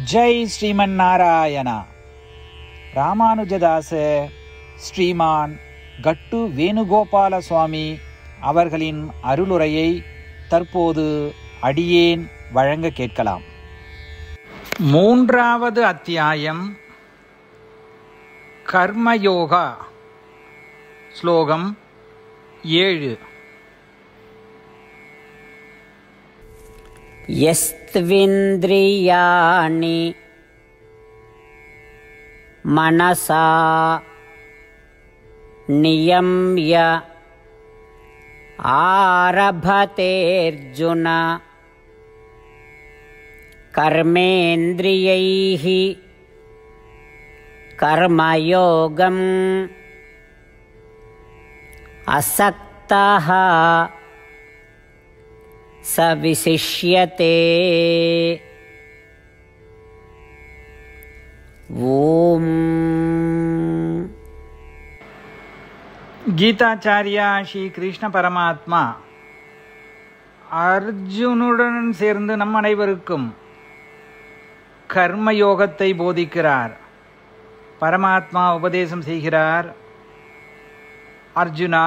ஜெய் ஸ்ரீமன் நாராயணா ராமானுஜதாச ஸ்ரீமான் கட்டு வேணுகோபால சுவாமி அவர்களின் அருளுரையை தற்போது அடியேன் வழங்க கேட்கலாம் மூன்றாவது அத்தியாயம் கர்மயோகா ஸ்லோகம் ஏழு यस्त्विन्द्रियाणि मनसा नियम्य आरभतेऽर्जुन कर्मेन्द्रियैः कर्मयोगम् असक्तः स विशिष्यते ॐ கீதாச்சாரியா ஸ்ரீ கிருஷ்ண பரமாத்மா அர்ஜுனுடன் சேர்ந்து நம் அனைவருக்கும் கர்மயோகத்தை போதிக்கிறார் பரமாத்மா உபதேசம் செய்கிறார் அர்ஜுனா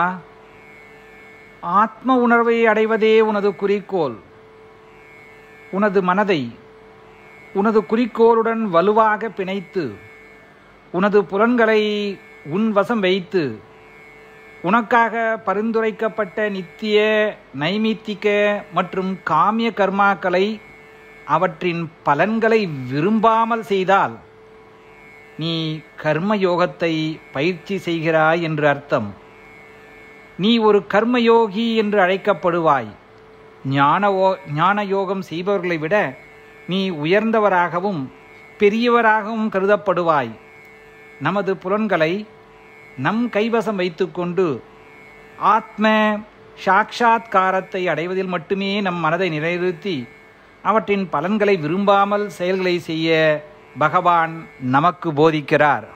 ஆத்ம உணர்வை அடைவதே உனது குறிக்கோள் உனது மனதை உனது குறிக்கோளுடன் வலுவாக பிணைத்து உனது புலன்களை உன் வசம் வைத்து உனக்காக பரிந்துரைக்கப்பட்ட நித்திய நைமித்திக மற்றும் காமிய கர்மாக்களை அவற்றின் பலன்களை விரும்பாமல் செய்தால் நீ கர்ம யோகத்தை பயிற்சி செய்கிறாய் என்று அர்த்தம் நீ ஒரு கர்மயோகி என்று அழைக்கப்படுவாய் ஞானவோ ஞான யோகம் செய்பவர்களை விட நீ உயர்ந்தவராகவும் பெரியவராகவும் கருதப்படுவாய் நமது புலன்களை நம் கைவசம் வைத்துக்கொண்டு ஆத்ம சாட்சாத்காரத்தை அடைவதில் மட்டுமே நம் மனதை நிலைநிறுத்தி அவற்றின் பலன்களை விரும்பாமல் செயல்களை செய்ய பகவான் நமக்கு போதிக்கிறார்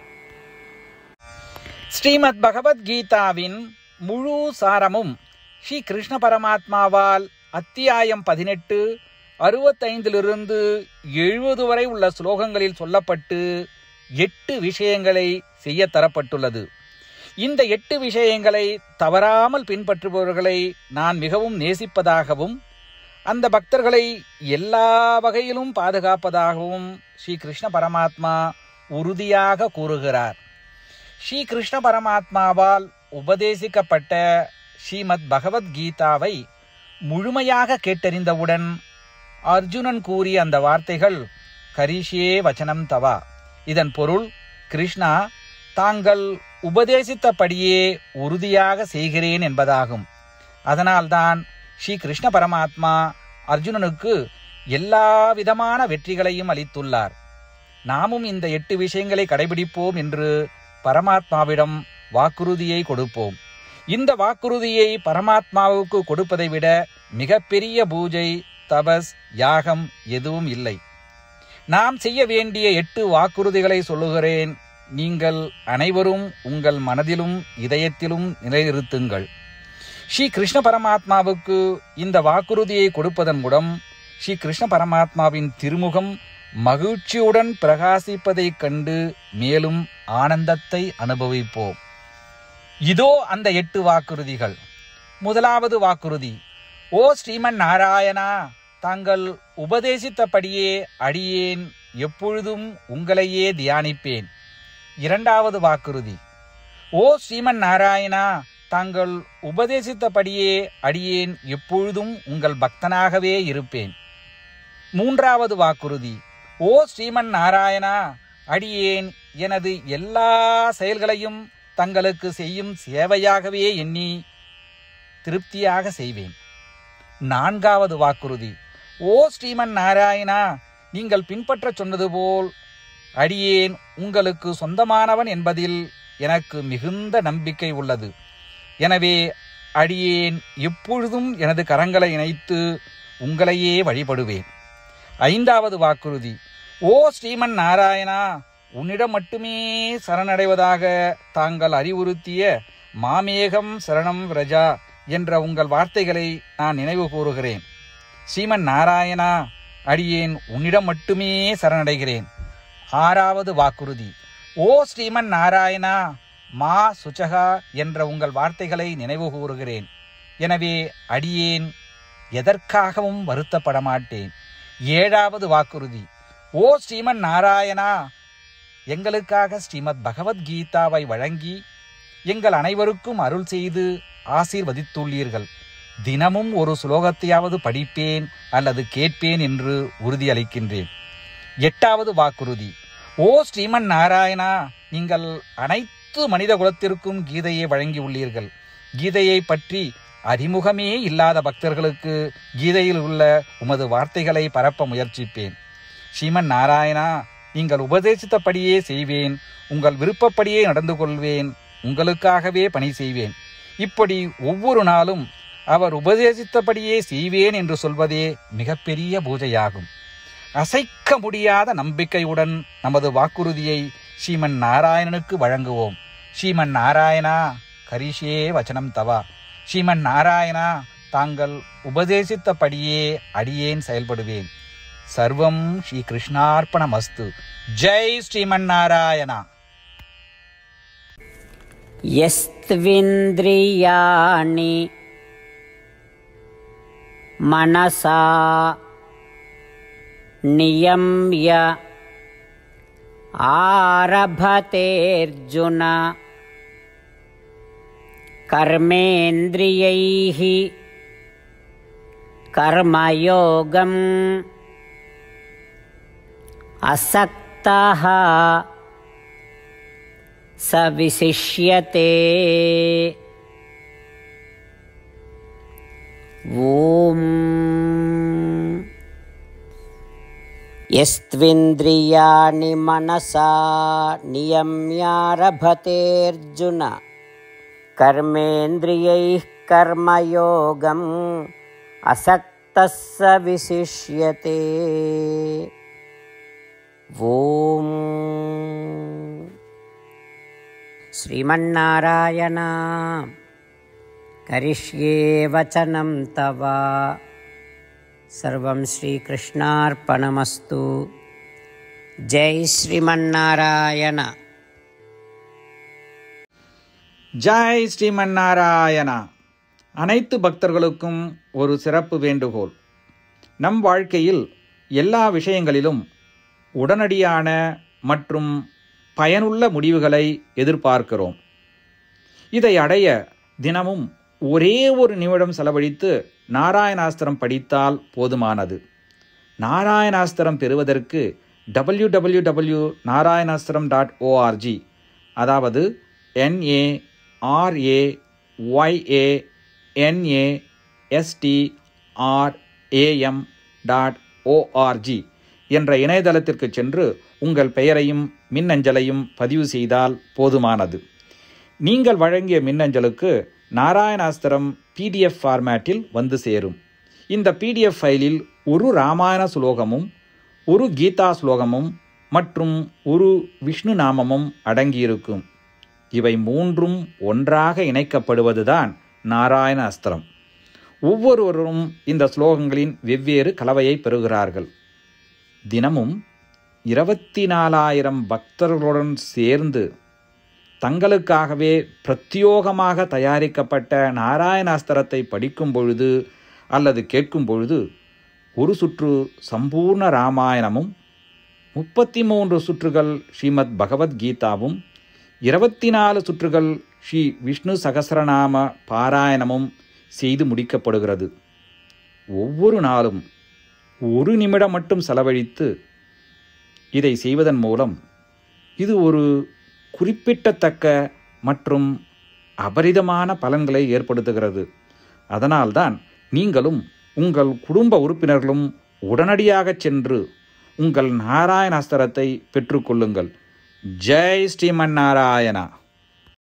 ஸ்ரீமத் பகவத்கீதாவின் முழு சாரமும் ஸ்ரீ கிருஷ்ண பரமாத்மாவால் அத்தியாயம் பதினெட்டு அறுபத்தைந்திலிருந்து எழுபது வரை உள்ள ஸ்லோகங்களில் சொல்லப்பட்டு எட்டு விஷயங்களை செய்ய தரப்பட்டுள்ளது இந்த எட்டு விஷயங்களை தவறாமல் பின்பற்றுபவர்களை நான் மிகவும் நேசிப்பதாகவும் அந்த பக்தர்களை எல்லா வகையிலும் பாதுகாப்பதாகவும் ஸ்ரீ கிருஷ்ண பரமாத்மா உறுதியாக கூறுகிறார் ஸ்ரீ கிருஷ்ண பரமாத்மாவால் உபதேசிக்கப்பட்ட ஸ்ரீமத் பகவத்கீதாவை முழுமையாக கேட்டறிந்தவுடன் அர்ஜுனன் கூறிய அந்த வார்த்தைகள் கரிஷே வச்சனம் தவா இதன் பொருள் கிருஷ்ணா தாங்கள் உபதேசித்தபடியே உறுதியாக செய்கிறேன் என்பதாகும் அதனால்தான் ஸ்ரீ கிருஷ்ண பரமாத்மா அர்ஜுனனுக்கு எல்லா விதமான வெற்றிகளையும் அளித்துள்ளார் நாமும் இந்த எட்டு விஷயங்களை கடைபிடிப்போம் என்று பரமாத்மாவிடம் வாக்குறுதியை கொடுப்போம் இந்த வாக்குறுதியை பரமாத்மாவுக்கு கொடுப்பதை விட மிகப்பெரிய பூஜை தபஸ் யாகம் எதுவும் இல்லை நாம் செய்ய வேண்டிய எட்டு வாக்குறுதிகளை சொல்லுகிறேன் நீங்கள் அனைவரும் உங்கள் மனதிலும் இதயத்திலும் நிலைநிறுத்துங்கள் ஸ்ரீ கிருஷ்ண பரமாத்மாவுக்கு இந்த வாக்குறுதியை கொடுப்பதன் மூலம் ஸ்ரீ கிருஷ்ண பரமாத்மாவின் திருமுகம் மகிழ்ச்சியுடன் பிரகாசிப்பதைக் கண்டு மேலும் ஆனந்தத்தை அனுபவிப்போம் இதோ அந்த எட்டு வாக்குறுதிகள் முதலாவது வாக்குறுதி ஓ ஸ்ரீமன் நாராயணா தாங்கள் உபதேசித்தபடியே அடியேன் எப்பொழுதும் உங்களையே தியானிப்பேன் இரண்டாவது வாக்குறுதி ஓ ஸ்ரீமன் நாராயணா தாங்கள் உபதேசித்தபடியே அடியேன் எப்பொழுதும் உங்கள் பக்தனாகவே இருப்பேன் மூன்றாவது வாக்குறுதி ஓ ஸ்ரீமன் நாராயணா அடியேன் எனது எல்லா செயல்களையும் தங்களுக்கு செய்யும் சேவையாகவே எண்ணி திருப்தியாக செய்வேன் நான்காவது வாக்குறுதி ஓ ஸ்ரீமன் நாராயணா நீங்கள் பின்பற்றச் சொன்னது போல் அடியேன் உங்களுக்கு சொந்தமானவன் என்பதில் எனக்கு மிகுந்த நம்பிக்கை உள்ளது எனவே அடியேன் எப்பொழுதும் எனது கரங்களை இணைத்து உங்களையே வழிபடுவேன் ஐந்தாவது வாக்குறுதி ஓ ஸ்ரீமன் நாராயணா உன்னிடம் மட்டுமே சரணடைவதாக தாங்கள் அறிவுறுத்திய மாமேகம் சரணம் விரஜா என்ற உங்கள் வார்த்தைகளை நான் நினைவு கூறுகிறேன் ஸ்ரீமன் நாராயணா அடியேன் உன்னிடம் மட்டுமே சரணடைகிறேன் ஆறாவது வாக்குறுதி ஓ ஸ்ரீமன் நாராயணா மா சுச்சகா என்ற உங்கள் வார்த்தைகளை நினைவு கூறுகிறேன் எனவே அடியேன் எதற்காகவும் வருத்தப்பட மாட்டேன் ஏழாவது வாக்குறுதி ஓ ஸ்ரீமன் நாராயணா எங்களுக்காக ஸ்ரீமத் பகவத்கீதாவை வழங்கி எங்கள் அனைவருக்கும் அருள் செய்து ஆசீர்வதித்துள்ளீர்கள் தினமும் ஒரு சுலோகத்தையாவது படிப்பேன் அல்லது கேட்பேன் என்று உறுதியளிக்கின்றேன் எட்டாவது வாக்குறுதி ஓ ஸ்ரீமன் நாராயணா நீங்கள் அனைத்து மனித குலத்திற்கும் கீதையை வழங்கியுள்ளீர்கள் கீதையை பற்றி அறிமுகமே இல்லாத பக்தர்களுக்கு கீதையில் உள்ள உமது வார்த்தைகளை பரப்ப முயற்சிப்பேன் ஸ்ரீமன் நாராயணா நீங்கள் உபதேசித்தபடியே செய்வேன் உங்கள் விருப்பப்படியே நடந்து கொள்வேன் உங்களுக்காகவே பணி செய்வேன் இப்படி ஒவ்வொரு நாளும் அவர் உபதேசித்தபடியே செய்வேன் என்று சொல்வதே மிகப்பெரிய பூஜையாகும் அசைக்க முடியாத நம்பிக்கையுடன் நமது வாக்குறுதியை ஸ்ரீமன் நாராயணனுக்கு வழங்குவோம் ஸ்ரீமன் நாராயணா கரிஷே வச்சனம் தவா ஸ்ரீமன் நாராயணா தாங்கள் உபதேசித்தபடியே அடியேன் செயல்படுவேன் சர்வம் ஸ்ரீ கிருஷ்ணார்ப்பணமஸ்து ஜெய் ஸ்ரீமன் நாராயணா यस्त्विन्द्रियाणि मनसा नियम्य आरभतेऽर्जुन कर्मेन्द्रियैः कर्मयोगम् असक्तः स विशिष्यते ॐ यस्त्विन्द्रियाणि मनसा नियम्यारभतेऽर्जुन कर्मेन्द्रियैः कर्मयोगम् असक्तः स विशिष्यते ॐ श्रीमन्नारायण करिष्ये वचनं तव सर्वं श्रीकृष्णार्पणमस्तु जय श्रीमन्नारायण ஜாய் ஸ்ரீமன் நாராயணா அனைத்து பக்தர்களுக்கும் ஒரு சிறப்பு வேண்டுகோள் நம் வாழ்க்கையில் எல்லா விஷயங்களிலும் உடனடியான மற்றும் பயனுள்ள முடிவுகளை எதிர்பார்க்கிறோம் இதை அடைய தினமும் ஒரே ஒரு நிமிடம் செலவழித்து நாராயணாஸ்திரம் படித்தால் போதுமானது நாராயணாஸ்திரம் பெறுவதற்கு W W W Narayanastram dot O R G அதாவது N A R A Y A N A S T R A M dot O R G என்ற இணையதளத்திற்கு சென்று உங்கள் பெயரையும் மின்னஞ்சலையும் பதிவு செய்தால் போதுமானது நீங்கள் வழங்கிய மின்னஞ்சலுக்கு நாராயணாஸ்திரம் பிடிஎஃப் ஃபார்மேட்டில் வந்து சேரும் இந்த பிடிஎஃப் ஃபைலில் ஒரு ராமாயண சுலோகமும் ஒரு கீதா ஸ்லோகமும் மற்றும் ஒரு விஷ்ணு நாமமும் அடங்கியிருக்கும் இவை மூன்றும் ஒன்றாக இணைக்கப்படுவதுதான் நாராயண அஸ்திரம் ஒவ்வொருவரும் இந்த ஸ்லோகங்களின் வெவ்வேறு கலவையை பெறுகிறார்கள் தினமும் இருபத்தி நாலாயிரம் பக்தர்களுடன் சேர்ந்து தங்களுக்காகவே பிரத்யோகமாக தயாரிக்கப்பட்ட நாராயணாஸ்திரத்தை படிக்கும் பொழுது அல்லது கேட்கும் பொழுது ஒரு சுற்று சம்பூர்ண ராமாயணமும் முப்பத்தி மூன்று சுற்றுகள் ஸ்ரீமத் பகவத்கீதாவும் இருபத்தி நாலு சுற்றுகள் ஸ்ரீ விஷ்ணு சகசரநாம பாராயணமும் செய்து முடிக்கப்படுகிறது ஒவ்வொரு நாளும் ஒரு நிமிடம் மட்டும் செலவழித்து இதை செய்வதன் மூலம் இது ஒரு குறிப்பிட்டத்தக்க மற்றும் அபரிதமான பலன்களை ஏற்படுத்துகிறது அதனால்தான் நீங்களும் உங்கள் குடும்ப உறுப்பினர்களும் உடனடியாக சென்று உங்கள் நாராயணாஸ்திரத்தை பெற்றுக்கொள்ளுங்கள் ஜெய் ஸ்ரீமன் நாராயணா